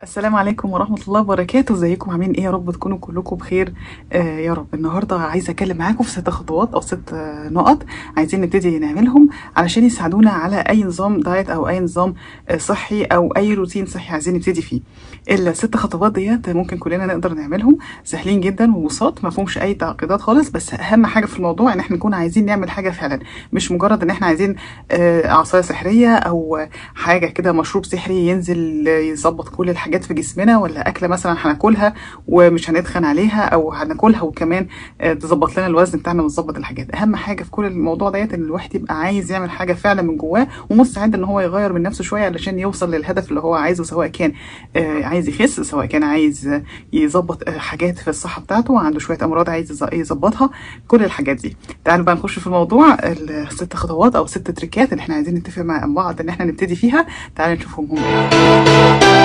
السلام عليكم ورحمة الله وبركاته ازيكم عاملين ايه يا رب تكونوا كلكم بخير آه يا رب النهاردة عايزة اتكلم معاكم في ست خطوات او ست آه نقط عايزين نبتدي نعملهم علشان يساعدونا على اي نظام دايت او اي نظام آه صحي او اي روتين صحي عايزين نبتدي فيه الست خطوات ديت ممكن كلنا نقدر نعملهم سهلين جدا وبساط ما فيهمش اي تعقيدات خالص بس اهم حاجة في الموضوع ان احنا نكون عايزين نعمل حاجة فعلا مش مجرد ان احنا عايزين آه عصاية سحرية او حاجة كده مشروب سحري ينزل يظبط كل الحاجات في جسمنا ولا اكله مثلا هناكلها ومش هنتخن عليها او هناكلها وكمان آه، تظبط لنا الوزن بتاعنا وتظبط الحاجات اهم حاجه في كل الموضوع ديت ان الواحد يبقى عايز يعمل حاجه فعلا من جواه ومستعد ان هو يغير من نفسه شويه علشان يوصل للهدف اللي هو عايزه سواء كان آه، عايز يخس سواء كان عايز آه، يظبط آه، حاجات في الصحه بتاعته عنده شويه امراض عايز يظ- يظبطها كل الحاجات دي تعالوا بقى نخش في الموضوع الست خطوات او ست تريكات اللي احنا عايزين نتفق مع بعض ان احنا نبتدي فيها تعالوا نشوفهم هم ايه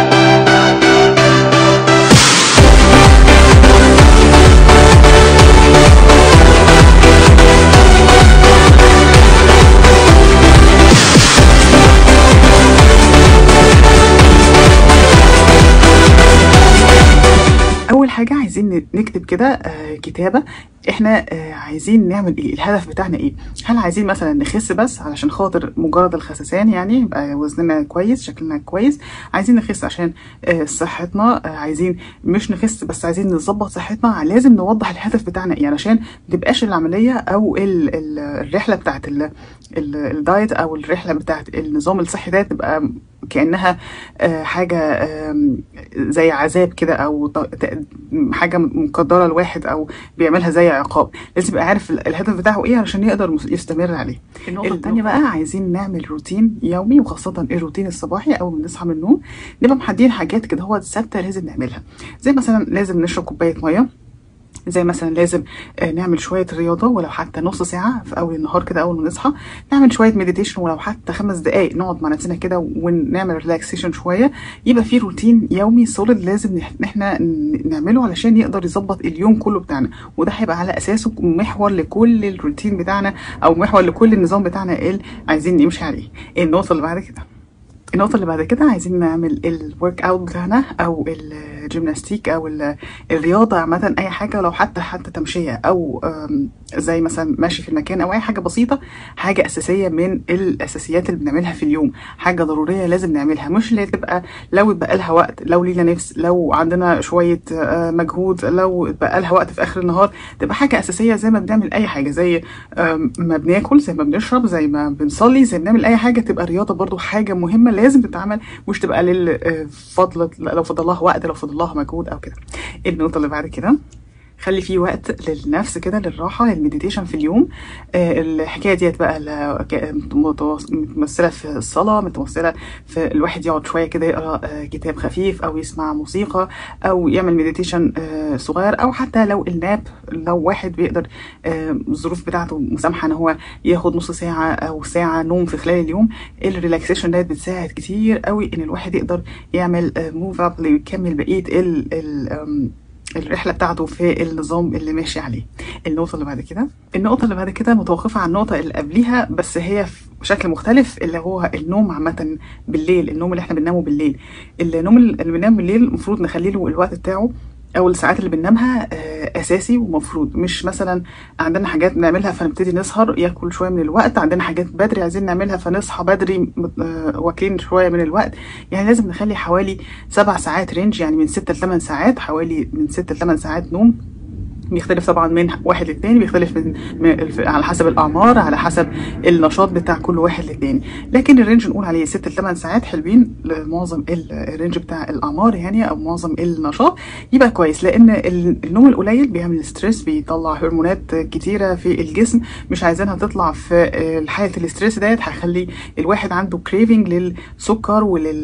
اول حاجه عايزين نكتب كده آه، كتابه احنا آه، عايزين نعمل ايه الهدف بتاعنا ايه هل عايزين مثلا نخس بس علشان خاطر مجرد الخسسان يعني يبقى وزننا كويس شكلنا كويس عايزين نخس عشان آه، صحتنا آه، عايزين مش نخس بس عايزين نظبط صحتنا لازم نوضح الهدف بتاعنا ايه علشان ما تبقاش العمليه او ال- ال- الرحله بتاعت ال- ال- الدايت او الرحله بتاعت النظام الصحي ده تبقى كانها آه، حاجه آم، زي عذاب كده او ط- ت- حاجه مقدره لواحد او بيعملها زي عقاب لازم يبقى عارف ال- الهدف بتاعه ايه علشان يقدر مس- يستمر عليه النقطه الثانيه بقى عايزين نعمل روتين يومي وخاصه الروتين الصباحي اول ما نصحى من النوم نبقى محددين حاجات كده هو ثابته لازم نعملها زي مثلا لازم نشرب كوبايه ميه زي مثلا لازم آه، نعمل شوية رياضة ولو حتى نص ساعة في أول النهار كده أول ما نصحى نعمل شوية مديتيشن ولو حتى خمس دقايق نقعد مع نفسنا كده ونعمل ريلاكسيشن شوية يبقى في روتين يومي سوليد لازم نح- إن احنا ن- نعمله علشان يقدر يظبط اليوم كله بتاعنا وده هيبقى على أساسه محور لكل الروتين بتاعنا أو محور لكل النظام بتاعنا اللي عايزين نمشي عليه النقطة اللي بعد كده النقطة اللي بعد كده عايزين نعمل الورك اوت بتاعنا او الجيمناستيك او ال- الرياضة عامة اي حاجة لو حتى حتى تمشية او أم، زي مثلا ماشي في المكان او اي حاجة بسيطة حاجة اساسية من الاساسيات اللي بنعملها في اليوم حاجة ضرورية لازم نعملها مش اللي تبقى لو اتبقى لها وقت لو لينا نفس لو عندنا شوية آه، مجهود لو اتبقى لها وقت في اخر النهار تبقى حاجة اساسية زي ما بنعمل اي حاجة زي آم، ما بناكل زي ما بنشرب زي ما بنصلي زي ما بنعمل اي حاجة تبقى رياضة برضو حاجة مهمة لازم تتعمل مش تبقى للفضل لو فضل الله وقت لو فضل الله مجهود او كده النقطة اللي بعد كده خلي فيه وقت للنفس كده للراحة للمديتيشن في اليوم آه الحكاية ديت بقى ل- ك- متوص- متمثلة في الصلاة متمثلة في الواحد يقعد شوية كده يقرأ آه كتاب خفيف أو يسمع موسيقى أو يعمل مديتيشن آه صغير أو حتى لو الناب لو واحد بيقدر آه الظروف بتاعته مسامحة إن هو ياخد نص ساعة أو ساعة نوم في خلال اليوم الريلاكسيشن ديت بتساعد كتير قوي إن الواحد يقدر يعمل موف أب ويكمل بقية ال ال آم، الرحله بتاعته في النظام اللي ماشي عليه النقطه اللي بعد كده النقطه اللي بعد كده متوقفه عن النقطه اللي قبليها بس هي في شكل مختلف اللي هو النوم عامه بالليل النوم اللي احنا بننامه بالليل النوم اللي بننام بالليل المفروض نخلي له الوقت بتاعه او الساعات اللي بننامها آه، اساسي ومفروض مش مثلا عندنا حاجات بنعملها فنبتدي نسهر ياكل شويه من الوقت عندنا حاجات بدري عايزين نعملها فنصحى بدري م- آه، واكلين شويه من الوقت يعني لازم نخلي حوالي سبع ساعات رينج يعني من ستة لثمان ساعات حوالي من ستة لثمان ساعات نوم بيختلف طبعا من واحد للتاني بيختلف من, من الف- على حسب الاعمار على حسب النشاط بتاع كل واحد للتاني لكن الرينج نقول عليه ست لثمان ساعات حلوين لمعظم ال- الرينج بتاع الاعمار يعني او معظم النشاط يبقى كويس لان ال- النوم القليل بيعمل ستريس بيطلع هرمونات كتيره في الجسم مش عايزينها تطلع في حاله الاستريس ديت هيخلي الواحد عنده كريفنج للسكر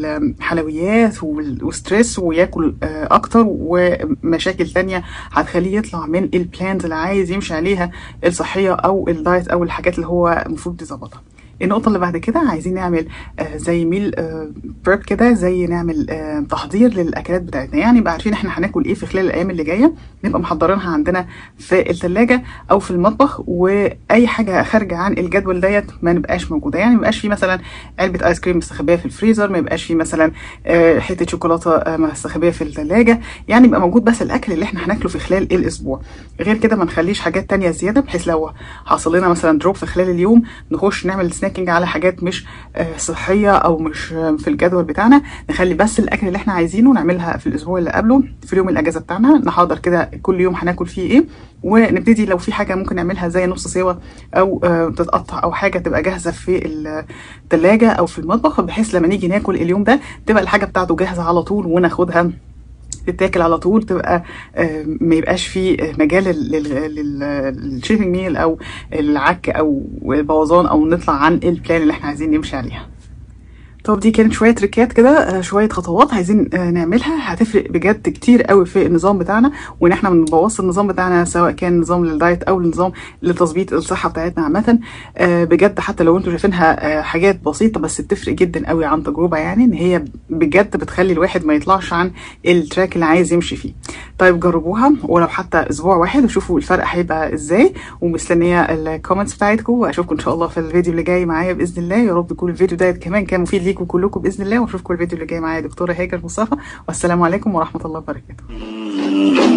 وللحلويات وال- وستريس وياكل آه، اكتر ومشاكل تانية هتخليه يطلع من البلانز اللي عايز يمشي عليها الصحيه او الدايت او الحاجات اللي هو المفروض يظبطها النقطة اللي بعد كده عايزين نعمل آه زي ميل آه بريب كده زي نعمل آه تحضير للأكلات بتاعتنا يعني نبقى عارفين احنا هناكل ايه في خلال الأيام اللي جاية نبقى محضرينها عندنا في التلاجة أو في المطبخ وأي حاجة خارجة عن الجدول ديت ما نبقاش موجودة يعني ما يبقاش في مثلا علبة آيس كريم مستخبية في الفريزر ما يبقاش في مثلا آه حتة شوكولاتة آه مستخبية في التلاجة يعني يبقى موجود بس الأكل اللي احنا هناكله في خلال الأسبوع غير كده ما نخليش حاجات تانية زيادة بحيث لو حصل لنا مثلا دروب في خلال اليوم نخش نعمل سناكينج على حاجات مش صحيه او مش في الجدول بتاعنا نخلي بس الاكل اللي احنا عايزينه نعملها في الاسبوع اللي قبله في اليوم الاجازه بتاعنا نحضر كده كل يوم هناكل فيه ايه ونبتدي لو في حاجه ممكن نعملها زي نص سوا او تتقطع او حاجه تبقى جاهزه في الثلاجه او في المطبخ بحيث لما نيجي ناكل اليوم ده تبقى الحاجه بتاعته جاهزه على طول وناخدها تتاكل على طول تبقى ما يبقاش في مجال للشيفنج ميل او العك او البوظان او نطلع عن البلان اللي احنا عايزين نمشي عليها طب دي كانت شويه تريكات كده شويه خطوات عايزين نعملها هتفرق بجد كتير قوي في النظام بتاعنا وان احنا ما نبوظش النظام بتاعنا سواء كان نظام للدايت او نظام لتظبيط الصحه بتاعتنا عامه بجد حتى لو انتوا شايفينها حاجات بسيطه بس بتفرق جدا قوي عن تجربه يعني ان هي بجد بتخلي الواحد ما يطلعش عن التراك اللي عايز يمشي فيه طيب جربوها ولو حتى اسبوع واحد وشوفوا الفرق هيبقى ازاي ومستنيه الكومنتس بتاعتكم واشوفكم ان شاء الله في الفيديو اللي جاي معايا باذن الله يا رب يكون الفيديو ده كمان كان مفيد ليكم كلكم باذن الله واشوفكم الفيديو اللي جاي معايا دكتوره هاجر مصطفى والسلام عليكم ورحمه الله وبركاته